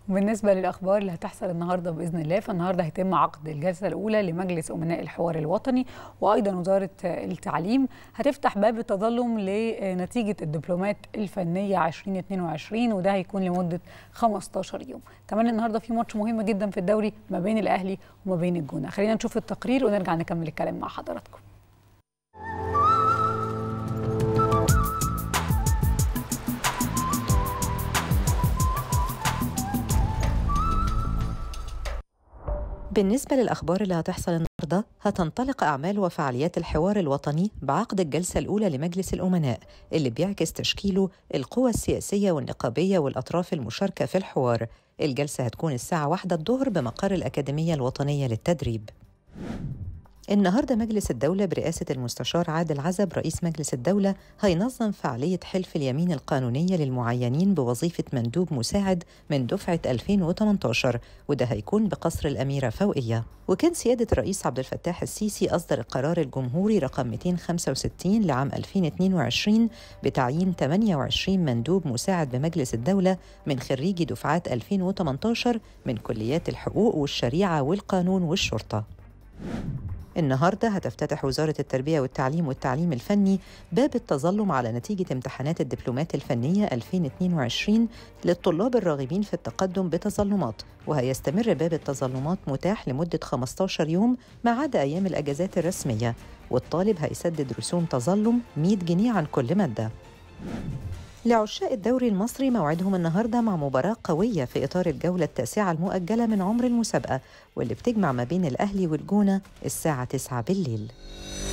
بالنسبة للأخبار اللي هتحصل النهاردة بإذن الله فالنهاردة هيتم عقد الجلسة الأولى لمجلس أمناء الحوار الوطني وأيضا وزارة التعليم هتفتح باب التظلم لنتيجة الدبلومات الفنية 2022 وده هيكون لمدة 15 يوم كمان النهاردة في ماتش مهم جدا في الدوري ما بين الأهلي وما بين الجونة خلينا نشوف التقرير ونرجع نكمل الكلام مع حضراتكم بالنسبة للأخبار اللي هتحصل النهاردة هتنطلق أعمال وفعاليات الحوار الوطني بعقد الجلسة الأولى لمجلس الأمناء اللي بيعكس تشكيله القوى السياسية والنقابية والأطراف المشاركة في الحوار الجلسة هتكون الساعة واحدة الظهر بمقر الأكاديمية الوطنية للتدريب النهارده مجلس الدولة برئاسة المستشار عادل عزب رئيس مجلس الدولة هينظم فعالية حلف اليمين القانونية للمعينين بوظيفة مندوب مساعد من دفعة 2018 وده هيكون بقصر الأميرة فوقية وكان سيادة الرئيس عبد الفتاح السيسي أصدر القرار الجمهوري رقم 265 لعام 2022 بتعيين 28 مندوب مساعد بمجلس الدولة من خريجي دفعات 2018 من كليات الحقوق والشريعة والقانون والشرطة النهارده هتفتتح وزارة التربية والتعليم والتعليم الفني باب التظلم على نتيجة امتحانات الدبلومات الفنية 2022 للطلاب الراغبين في التقدم بتظلمات وهيستمر باب التظلمات متاح لمدة 15 يوم ما عدا أيام الأجازات الرسمية والطالب هيسدد رسوم تظلم 100 جنيه عن كل مادة لعشاق الدوري المصري موعدهم النهارده مع مباراة قوية في إطار الجولة التاسعة المؤجلة من عمر المسابقة واللي بتجمع ما بين الأهلي والجونة الساعة 9 بالليل